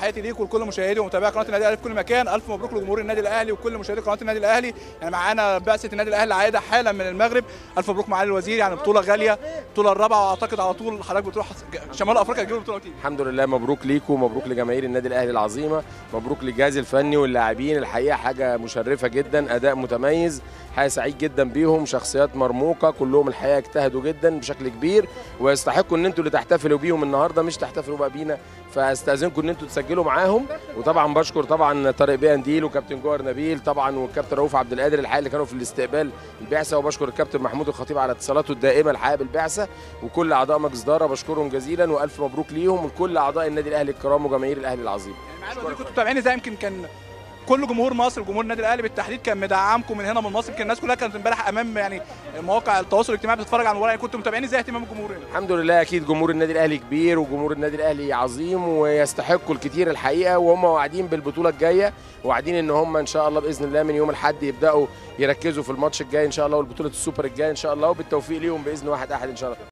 تحياتي ليكم ولكل مشاهدي ومتابعي قناه النادي الاهلي في كل مكان الف مبروك لجمهور النادي الاهلي وكل مشاهدي قناه النادي الاهلي يعني معانا بعثه النادي الاهلي عايده حالا من المغرب الف مبروك معالي الوزير يعني بطوله غاليه البطوله الرابعه واعتقد على طول حضرتك بتروح شمال افريقيا تجيب البطوله وتيجي الحمد لله مبروك ليكم ومبروك لجماهير النادي الاهلي العظيمه مبروك للجهاز الفني واللاعبين الحقيقه حاجه مشرفه جدا اداء متميز حقيقه سعيد جدا بيهم شخصيات مرموقه كلهم الحقيقه اجتهدوا جدا بشكل كبير ويستحقوا ان انتوا اللي تحتفلوا بيهم النهارده مش تحتفلوا بقى بينا فاستاذنكم ان انتوا تسجلوا معاهم وطبعا بشكر طبعا طارق بيه انديل وكابتن جوهر نبيل طبعا والكابتن رؤوف عبد القادر الحقيقه اللي كانوا في الاستقبال البعثه وبشكر الكابتن محمود الخطيب على اتصالاته الدائمه الحقيقه بالبعثه وكل اعضاء مجلس اداره بشكرهم جزيلا والف مبروك ليهم ولكل اعضاء النادي الاهلي الكرام وجماهير الاهلي العظيم يعني معالي الوزير كنتوا متابعين ازاي يمكن كان كل جمهور مصر وجمهور النادي الاهلي بالتحديد كان مدعمكم من هنا من مصر يمكن الناس كلها كانت امبارح امام يعني مواقع التواصل الاجتماعي بتتفرج على المباراه يعني كنتوا متابعين ازاي اهتمام الجمهور هنا الحمد لله اكيد جمهور النادي الاهلي كبير وجمهور النادي الاهلي عظيم ويستحقوا الكتير الحقيقه وهم واعدين بالبطوله الجايه واعدين ان هم ان شاء الله باذن الله من يوم الاحد يبداوا يركزوا في الماتش الجاي ان شاء الله والبطوله السوبر الجاي ان شاء الله وبالتوفيق ليهم باذن واحد احد ان شاء الله